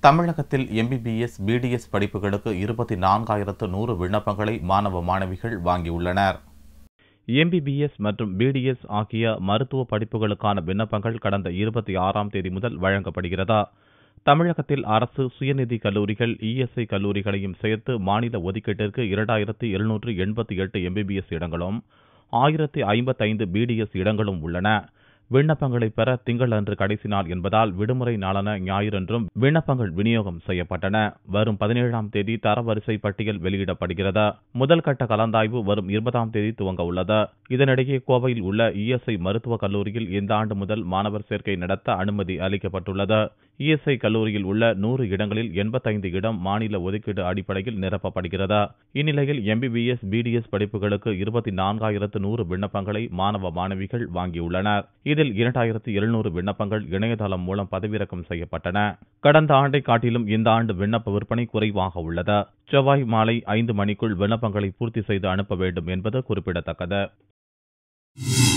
தமிழகத்தில் MBBS BDS படிப்புகளுக்கு இருபத்தி நான்காயிரத்து நூறு விண்ணப்பங்களை மாணவ மாணவிகள் வாங்கியுள்ளனர் எம்பிபிஎஸ் மற்றும் பிடிஎஸ் ஆகிய மருத்துவ படிப்புகளுக்கான விண்ணப்பங்கள் கடந்த இருபத்தி ஆறாம் தேதி முதல் வழங்கப்படுகிறதா தமிழகத்தில் அரசு சுயநிதி கல்லூரிகள் இஎஸ்ஐ கல்லூரிகளையும் சேர்த்து மாநில ஒதுக்கீட்டிற்கு இரண்டாயிரத்தி எழுநூற்று எண்பத்தி எட்டு எம்பிபிஎஸ் இடங்களும் ஆயிரத்தி ஐம்பத்தைந்து பிடிஎஸ் இடங்களும் உள்ளன விண்ணப்பங்களை பெற திங்களன்று கடைசி நாள் என்பதால் விடுமுறை நாளான ஞாயிறன்றும் விண்ணப்பங்கள் விநியோகம் செய்யப்பட்டன வரும் பதினேழாம் தேதி தரவரிசை பட்டியல் வெளியிடப்படுகிறது முதல் கட்ட கலந்தாய்வு வரும் இருபதாம் தேதி துவங்க உள்ளது இதனிடையே கோவையில் உள்ள இஎஸ்ஐ மருத்துவக் கல்லூரியில் இந்த ஆண்டு முதல் மாணவர் சேர்க்கை நடத்த அனுமதி அளிக்கப்பட்டுள்ளது இஎஸ்ஐ கல்லூரியில் உள்ள நூறு இடங்களில் எண்பத்தைந்து இடம் மாநில ஒதுக்கீடு அடிப்படையில் நிரப்பப்படுகிறது இந்நிலையில் எம்பிபிஎஸ் பிடிஎஸ் படிப்புகளுக்கு இருபத்தி நான்காயிரத்து நூறு விண்ணப்பங்களை மாணவ மாணவிகள் வாங்கியுள்ளனர் இதில் இரண்டாயிரத்து எழுநூறு விண்ணப்பங்கள் இணையதளம் மூலம் பதிவிறக்கம் செய்யப்பட்டன கடந்த ஆண்டை காட்டிலும் இந்த ஆண்டு விண்ணப்ப விற்பனை குறைவாக உள்ளது செவ்வாய் மாலை ஐந்து மணிக்குள் விண்ணப்பங்களை பூர்த்தி செய்து அனுப்ப வேண்டும் என்பது குறிப்பிடத்தக்கது